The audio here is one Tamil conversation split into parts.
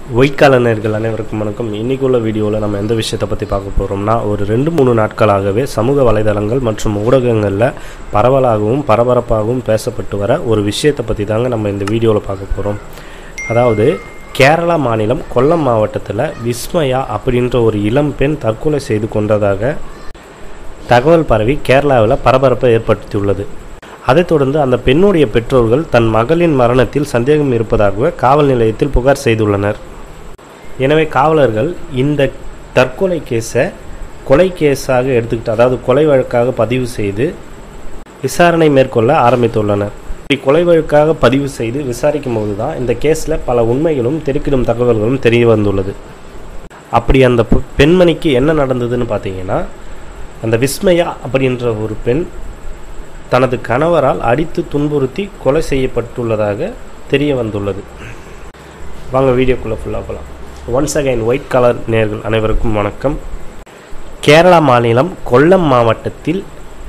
ஒயிட் கலனர்கள் அனைவருக்கும் வணக்கம் இன்னைக்கு உள்ள வீடியோவில் நம்ம எந்த விஷயத்தை பற்றி பார்க்க போகிறோம்னா ஒரு ரெண்டு மூணு நாட்களாகவே சமூக வலைதளங்கள் மற்றும் ஊடகங்களில் பரவலாகவும் பரபரப்பாகவும் பேசப்பட்டு வர ஒரு விஷயத்தை பற்றி தாங்க நம்ம இந்த வீடியோவில் பார்க்க போகிறோம் அதாவது கேரளா மாநிலம் கொல்லம் மாவட்டத்தில் விஸ்மயா அப்படின்ற ஒரு இளம் பெண் தற்கொலை செய்து கொண்டதாக தகவல் பரவி கேரளாவில் பரபரப்பை ஏற்படுத்தியுள்ளது அதைத் தொடர்ந்து அந்த பெண்ணுடைய பெற்றோர்கள் தன் மகளின் மரணத்தில் சந்தேகம் இருப்பதாக காவல் நிலையத்தில் புகார் செய்துள்ளனர் எனவே காவலர்கள் இந்த தற்கொலை கேஸை கொலை கேஸாக எடுத்துக்கிட்டு அதாவது கொலை வழக்காக பதிவு செய்து விசாரணை மேற்கொள்ள ஆரம்பித்துள்ளனர் இப்படி கொலை வழக்காக பதிவு செய்து விசாரிக்கும் போது தான் இந்த கேஸில் பல உண்மைகளும் தெருக்கிடும் தகவல்களும் தெரிய வந்துள்ளது அப்படி அந்த பெ- பெண்மணிக்கு என்ன நடந்ததுன்னு பார்த்தீங்கன்னா அந்த விஸ்மயா அப்படின்ற ஒரு பெண் தனது கணவரால் அடித்து துன்புறுத்தி கொலை செய்யப்பட்டுள்ளதாக தெரிய வந்துள்ளது வாங்க வீடியோக்குள்ளே ஃபுல்லாக போகலாம் ஒன்ஸ் அகைன் ஒயிட் கலர் நேர்கள் அனைவருக்கும் வணக்கம் கேரளா மாநிலம் கொல்லம் மாவட்டத்தில்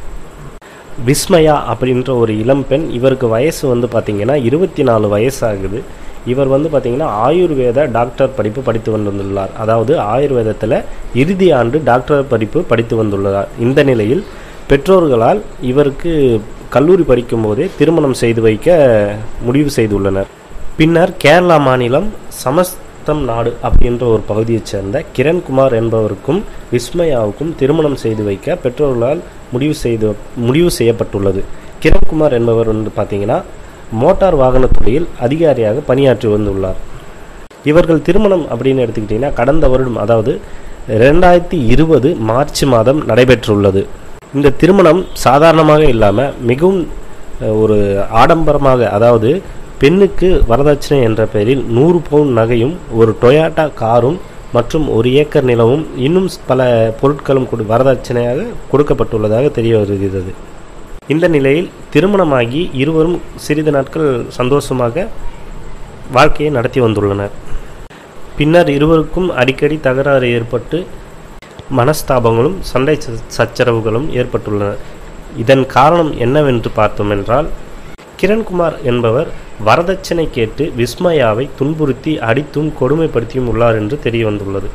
விஸ்மயா அப்படின்ற ஒரு இளம்பெண் இவருக்கு வயசு வந்து பார்த்திங்கன்னா இருபத்தி நாலு வயசாகுது இவர் வந்து பார்த்திங்கன்னா ஆயுர்வேத டாக்டர் படிப்பு படித்து வந்துள்ளார் அதாவது ஆயுர்வேதத்தில் இறுதி ஆண்டு டாக்டர் படிப்பு படித்து வந்துள்ளார் இந்த நிலையில் பெற்றோர்களால் இவருக்கு கல்லூரி படிக்கும்போதே திருமணம் செய்து வைக்க முடிவு செய்துள்ளனர் பின்னர் கேரளா மாநிலம் சமஸ்தம் நாடு அப்படின்ற ஒரு பகுதியைச் சேர்ந்த கிரண்குமார் என்பவருக்கும் விஸ்மயாவுக்கும் திருமணம் செய்து வைக்க பெற்றோர்களால் முடிவு செய்து முடிவு செய்யப்பட்டுள்ளது கிரண்குமார் என்பவர் வந்து பார்த்தீங்கன்னா மோட்டார் வாகனத்துறையில் அதிகாரியாக பணியாற்றி வந்துள்ளார் இவர்கள் திருமணம் அப்படின்னு எடுத்துக்கிட்டிங்கன்னா கடந்த வருடம் அதாவது ரெண்டாயிரத்தி இருபது மார்ச் மாதம் நடைபெற்றுள்ளது இந்த திருமணம் சாதாரணமாக இல்லாமல் மிகவும் அஹ், ஒரு ஆடம்பரமாக அதாவது பெண்ணுக்கு வரதட்சணை என்ற பெயரில் நூறு பவுன் நகையும் ஒரு டொயாட்டா காரும் மற்றும் ஒரு ஏக்கர் நிலமும் இன்னும் பல பொருட்களும் கொடு வரதட்சணையாக கொடுக்கப்பட்டுள்ளதாக தெரிய வருகிறது இந்த நிலையில் திருமணமாகி இருவரும் சிறிது நாட்கள் சந்தோஷமாக வாழ்க்கையை நடத்தி வந்துள்ளனர் பின்னர் இருவருக்கும் அடிக்கடி தகராறு ஏற்பட்டு மனஸ்தாபங்களும் சண்டை ச- சச்சரவுகளும் ஏற்பட்டுள்ளன இதன் காரணம் என்னவென்று பார்த்தோம் என்றால் கிரண்குமார் என்பவர் வரதட்சணை கேட்டு விஸ்மயாவை துன்புறுத்தி அடித்தும் கொடுமைப்படுத்தியும் உள்ளார் என்று தெரிய வந்துள்ளது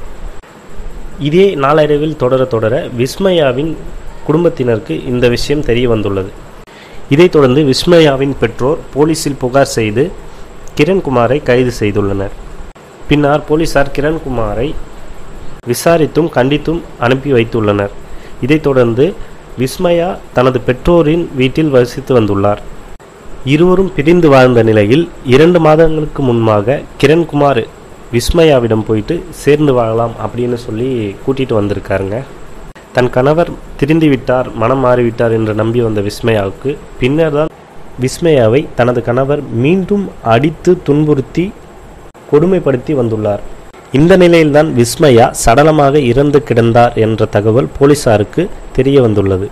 இதே நாளடைவில் தொடர தொடர விஸ்மயாவின் குடும்பத்தினருக்கு இந்த விஷயம் தெரிய வந்துள்ளது இதைத் தொடர்ந்து விஸ்மயாவின் பெற்றோர் போலீசில் புகார் செய்து கிரண்குமாரை கைது செய்துள்ளனர் பின்னர் போலீசார் கிரண்குமாரை விசாரித்தும் கண்டித்தும் அனுப்பி வைத்துள்ளனர் இதைத் தொடர்ந்து விஸ்மயா தனது பெற்றோரின் வீட்டில் வசித்து வந்துள்ளார் இருவரும் பிரிந்து வாழ்ந்த நிலையில் இரண்டு மாதங்களுக்கு முன்பாக கிரண்குமார் விஸ்மயாவிடம் போயிட்டு சேர்ந்து வாழலாம் அப்படின்னு சொல்லி கூட்டிட்டு வந்திருக்காருங்க தன் கணவர் திருந்தி விட்டார் மனம் மாறிவிட்டார் என்று நம்பி வந்த விஸ்மயாவுக்கு பின்னர் தான் விஸ்மயாவை தனது கணவர் மீண்டும் அடித்து துன்புறுத்தி கொடுமைப்படுத்தி வந்துள்ளார் இந்த நிலையில்தான் விஸ்மயா சடலமாக இறந்து கிடந்தார் என்ற தகவல் போலீசாருக்கு தெரிய வந்துள்ளது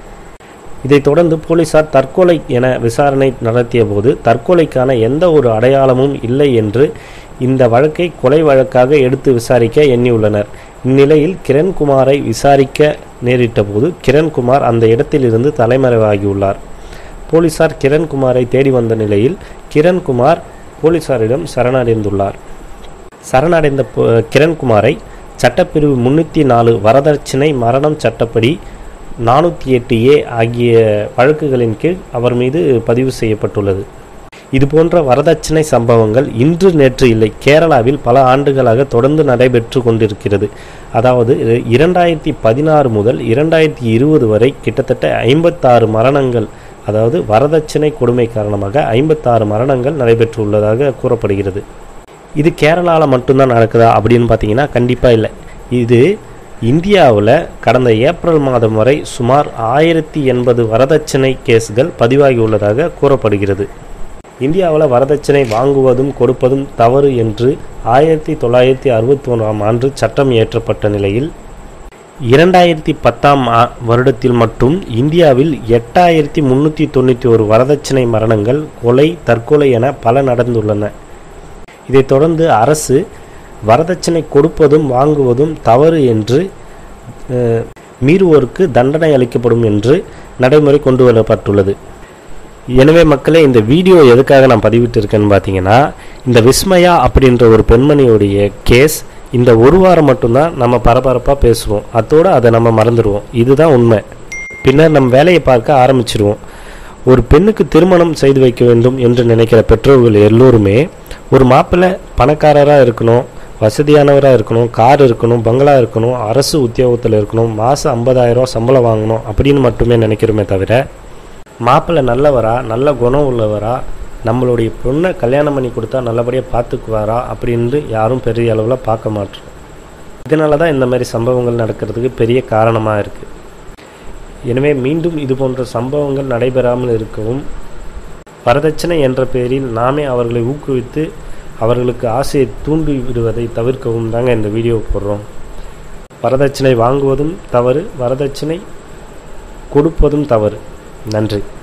இதைத் தொடர்ந்து போலீசார் தற்கொலை என விசாரணை நடத்திய போது தற்கொலைக்கான எந்த ஒரு அடையாளமும் இல்லை என்று இந்த வழக்கை கொலை வழக்காக எடுத்து விசாரிக்க எண்ணியுள்ளனர் இந்நிலையில் கிரண்குமாரை விசாரிக்க நேரிட்ட போது கிரண்குமார் அந்த இடத்திலிருந்து தலைமறைவாகியுள்ளார் போலீசார் கிரண்குமாரை தேடி வந்த நிலையில் கிரண்குமார் போலீசாரிடம் சரணடைந்துள்ளார் சரணடைந்த போ- கிரண்குமாரை சட்டப்பிரிவு முன்னூற்றி நாலு வரதட்சணை மரணம் சட்டப்படி நானூற்றி எட்டு ஏ ஆகிய வழக்குகளின் கீழ் அவர் மீது பதிவு செய்யப்பட்டுள்ளது இதுபோன்ற வரதட்சணை சம்பவங்கள் இன்று நேற்று இல்லை கேரளாவில் பல ஆண்டுகளாக தொடர்ந்து நடைபெற்று கொண்டிருக்கிறது அதாவது இரண்டாயிரத்தி பதினாறு முதல் இரண்டாயிரத்தி இருபது வரை கிட்டத்தட்ட ஐம்பத்தாறு மரணங்கள் அதாவது வரதட்சணை கொடுமை காரணமாக ஐம்பத்தாறு மரணங்கள் நடைபெற்றுள்ளதாக கூறப்படுகிறது இது கேரளாவில் மட்டும்தான் நடக்குதா அப்படின்னு பார்த்தீங்கன்னா கண்டிப்பாக இல்லை இது இந்தியாவில் கடந்த ஏப்ரல் மாதம் வரை சுமார் ஆயிரத்தி எண்பது வரதட்சணை கேஸ்கள் பதிவாகியுள்ளதாக கூறப்படுகிறது இந்தியாவில் வரதட்சணை வாங்குவதும் கொடுப்பதும் தவறு என்று ஆயிரத்தி தொள்ளாயிரத்தி அறுபத்தி ஒன்றாம் ஆண்டு சட்டம் இயற்றப்பட்ட நிலையில் இரண்டாயிரத்தி பத்தாம் ஆ- வருடத்தில் மட்டும் இந்தியாவில் எட்டாயிரத்தி முன்னூற்றி தொண்ணூற்றி ஒரு வரதட்சணை மரணங்கள் கொலை தற்கொலை என பல நடந்துள்ளன இதைத் தொடர்ந்து அரசு வரதட்சணை கொடுப்பதும் வாங்குவதும் தவறு என்று அஹ், மீறுவோருக்கு தண்டனை அளிக்கப்படும் என்று நடைமுறை கொண்டு வரப்பட்டுள்ளது எனவே மக்களே இந்த வீடியோ எதுக்காக நான் பதிவிட்டிருக்கேன்னு பார்த்தீங்கன்னா இந்த விஸ்மயா அப்படின்ற ஒரு பெண்மணியுடைய கேஸ் இந்த ஒரு வாரம் மட்டும்தான் நம்ம பரபரப்பாக பேசுவோம் அத்தோடு அதை நம்ம மறந்துடுவோம் இதுதான் உண்மை பின்னர் நம் வேலையை பார்க்க ஆரம்பிச்சிடுவோம் ஒரு பெண்ணுக்கு திருமணம் செய்து வைக்க வேண்டும் என்று நினைக்கிற பெற்றோர்கள் எல்லோருமே ஒரு மாப்பிள்ளை பணக்காரராக இருக்கணும் வசதியானவராக இருக்கணும் கார் இருக்கணும் பங்களா இருக்கணும் அரசு உத்தியோகத்தில் இருக்கணும் மாதம் ஐம்பதாயிரம் சம்பளம் வாங்கணும் அப்படின்னு மட்டுமே நினைக்கிறோமே தவிர மாப்பிள்ளை நல்லவரா நல்ல குணம் உள்ளவரா நம்மளுடைய பொண்ணை கல்யாணம் பண்ணி கொடுத்தா நல்லபடியாக பார்த்துக்குவாரா அப்படின்னு யாரும் பெரிய அளவில் பார்க்க மாட்டோம் இதனால தான் இந்த மாதிரி சம்பவங்கள் நடக்கிறதுக்கு பெரிய காரணமாக இருக்குது எனவே மீண்டும் இது போன்ற சம்பவங்கள் நடைபெறாமல் இருக்கவும் வரதட்சணை என்ற பெயரில் நாமே அவர்களை ஊக்குவித்து அவர்களுக்கு ஆசையை தூண்டி விடுவதை தவிர்க்கவும் தாங்க இந்த வீடியோ போடுறோம் வரதட்சணை வாங்குவதும் தவறு வரதட்சணை கொடுப்பதும் தவறு நன்றி